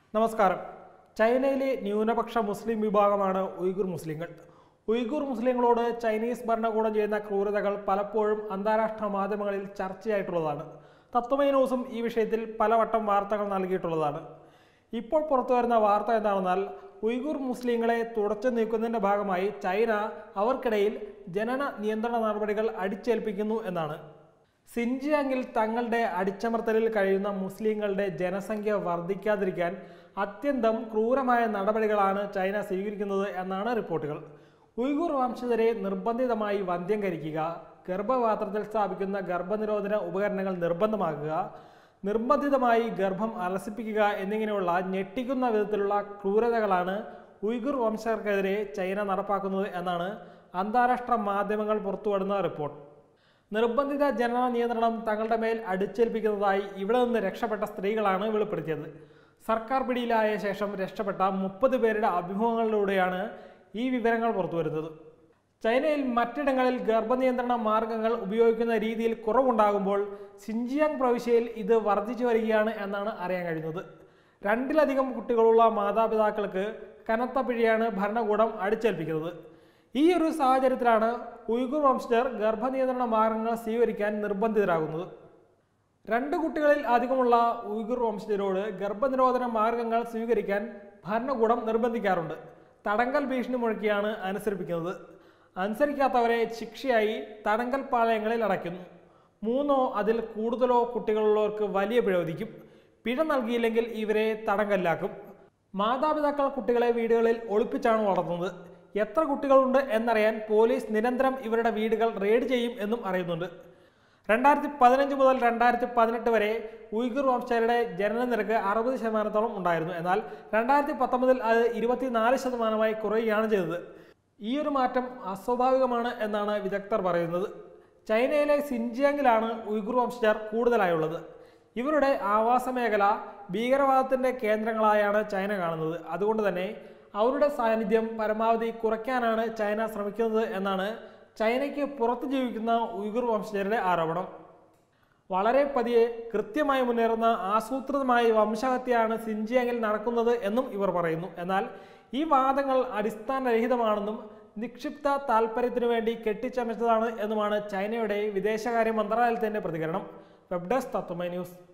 നമസ്കാരം ചൈനയിലെ ന്യൂനപക്ഷ മുസ്ലിം വിഭാഗമാണ് ഉയ്ഗുർ മുസ്ലിങ്ങൾ ഉയ്ഗുർ മുസ്ലിങ്ങളോട് ചൈനീസ് ഭരണകൂടം ചെയ്യുന്ന ക്രൂരതകൾ പലപ്പോഴും അന്താരാഷ്ട്ര മാധ്യമങ്ങളിൽ ചർച്ചയായിട്ടുള്ളതാണ് തത്വമൈ ന്യൂസും ഈ വിഷയത്തിൽ പലവട്ടം വാർത്തകൾ നൽകിയിട്ടുള്ളതാണ് ഇപ്പോൾ പുറത്തുവരുന്ന വാർത്ത എന്താണെന്നാൽ ഉയ്ഗുർ മുസ്ലിങ്ങളെ തുടച്ചു നീക്കുന്നതിന്റെ ഭാഗമായി ചൈന അവർക്കിടയിൽ ജനന നിയന്ത്രണ നടപടികൾ അടിച്ചേൽപ്പിക്കുന്നു എന്നാണ് സിൻജിയാങ്ങിൽ തങ്ങളുടെ അടിച്ചമർത്തലിൽ കഴിയുന്ന മുസ്ലിങ്ങളുടെ ജനസംഖ്യ വർദ്ധിക്കാതിരിക്കാൻ അത്യന്തം ക്രൂരമായ നടപടികളാണ് ചൈന സ്വീകരിക്കുന്നത് എന്നാണ് റിപ്പോർട്ടുകൾ ഉയ്ഗുർ വംശജരെ നിർബന്ധിതമായി വന്ധ്യംകരിക്കുക ഗർഭപാത്രത്തിൽ സ്ഥാപിക്കുന്ന ഗർഭനിരോധന ഉപകരണങ്ങൾ നിർബന്ധമാക്കുക നിർബന്ധിതമായി ഗർഭം അലസിപ്പിക്കുക എന്നിങ്ങനെയുള്ള ഞെട്ടിക്കുന്ന വിധത്തിലുള്ള ക്രൂരതകളാണ് ഉയ്ഗുർ വംശജർക്കെതിരെ ചൈന നടപ്പാക്കുന്നത് എന്നാണ് അന്താരാഷ്ട്ര മാധ്യമങ്ങൾ പുറത്തുവിടുന്ന റിപ്പോർട്ട് നിർബന്ധിത ജനന നിയന്ത്രണം തങ്ങളുടെ മേൽ അടിച്ചേൽപ്പിക്കുന്നതായി ഇവിടെ നിന്ന് രക്ഷപ്പെട്ട സ്ത്രീകളാണ് വെളിപ്പെടുത്തിയത് സർക്കാർ പിടിയിലായ ശേഷം രക്ഷപ്പെട്ട മുപ്പത് പേരുടെ അഭിമുഖങ്ങളിലൂടെയാണ് ഈ വിവരങ്ങൾ പുറത്തുവരുന്നത് ചൈനയിൽ മറ്റിടങ്ങളിൽ ഗർഭനിയന്ത്രണ മാർഗങ്ങൾ ഉപയോഗിക്കുന്ന രീതിയിൽ കുറവുണ്ടാകുമ്പോൾ സിൻജിയാങ് പ്രവിശ്യയിൽ ഇത് വർദ്ധിച്ചു വരികയാണ് എന്നാണ് അറിയാൻ കഴിയുന്നത് രണ്ടിലധികം കുട്ടികളുള്ള മാതാപിതാക്കൾക്ക് കനത്ത പിഴയാണ് ഭരണകൂടം അടിച്ചേൽപ്പിക്കുന്നത് ഈ ഒരു സാഹചര്യത്തിലാണ് ഉയ്ഗുർ വംശജർ ഗർഭനിയന്ത്രണ മാർഗങ്ങൾ സ്വീകരിക്കാൻ നിർബന്ധിതരാകുന്നത് രണ്ട് കുട്ടികളിൽ അധികമുള്ള ഉയ്ഗുർ വംശജരോട് ഗർഭനിരോധന മാർഗങ്ങൾ സ്വീകരിക്കാൻ ഭരണകൂടം നിർബന്ധിക്കാറുണ്ട് തടങ്കൽ ഭീഷണി മുഴക്കിയാണ് അനുസരിപ്പിക്കുന്നത് അനുസരിക്കാത്തവരെ ശിക്ഷയായി തടങ്കൽ പാളയങ്ങളിൽ അടയ്ക്കുന്നു മൂന്നോ അതിൽ കൂടുതലോ കുട്ടികളുള്ളവർക്ക് വലിയ പിഴ വിധിക്കും പിഴ നൽകിയില്ലെങ്കിൽ ഇവരെ തടങ്കലിലാക്കും മാതാപിതാക്കൾ കുട്ടികളെ വീടുകളിൽ ഒളിപ്പിച്ചാണ് വളർത്തുന്നത് എത്ര കുട്ടികളുണ്ട് എന്നറിയാൻ പോലീസ് നിരന്തരം ഇവരുടെ വീടുകൾ റെയ്ഡ് ചെയ്യും എന്നും അറിയുന്നുണ്ട് രണ്ടായിരത്തി പതിനഞ്ച് മുതൽ രണ്ടായിരത്തി പതിനെട്ട് വരെ ഉയ്ഗുർ വംശജരുടെ ജനന നിരക്ക് അറുപത് ശതമാനത്തോളം ഉണ്ടായിരുന്നു എന്നാൽ രണ്ടായിരത്തി പത്തൊമ്പതിൽ അത് ഇരുപത്തിനാല് ശതമാനമായി കുറയുകയാണ് ചെയ്തത് ഈ ഒരു മാറ്റം അസ്വാഭാവികമാണ് എന്നാണ് വിദഗ്ധർ പറയുന്നത് ചൈനയിലെ സിൻജിയാങ്ങിലാണ് ഉയ്ഗുർ വംശജർ കൂടുതലായുള്ളത് ഇവരുടെ ആവാസ മേഖല ഭീകരവാദത്തിന്റെ കേന്ദ്രങ്ങളായാണ് ചൈന കാണുന്നത് അതുകൊണ്ട് തന്നെ അവരുടെ സാന്നിധ്യം പരമാവധി കുറയ്ക്കാനാണ് ചൈന ശ്രമിക്കുന്നത് എന്നാണ് ചൈനയ്ക്ക് പുറത്ത് ജീവിക്കുന്ന ഉയ്ഗുർ വംശജരുടെ ആരോപണം വളരെ പതിയെ കൃത്യമായി മുന്നേറുന്ന ആസൂത്രിതമായ വംശഹത്യയാണ് സിൻജിയാങ്ങിൽ നടക്കുന്നത് എന്നും ഇവർ പറയുന്നു എന്നാൽ ഈ വാദങ്ങൾ അടിസ്ഥാനരഹിതമാണെന്നും നിക്ഷിപ്ത താൽപ്പര്യത്തിനു വേണ്ടി കെട്ടിച്ചമച്ചതാണ് എന്നുമാണ് ചൈനയുടെ വിദേശകാര്യ മന്ത്രാലയത്തിന്റെ പ്രതികരണം വെബ് ഡെസ്ക് തത്വമൈ ന്യൂസ്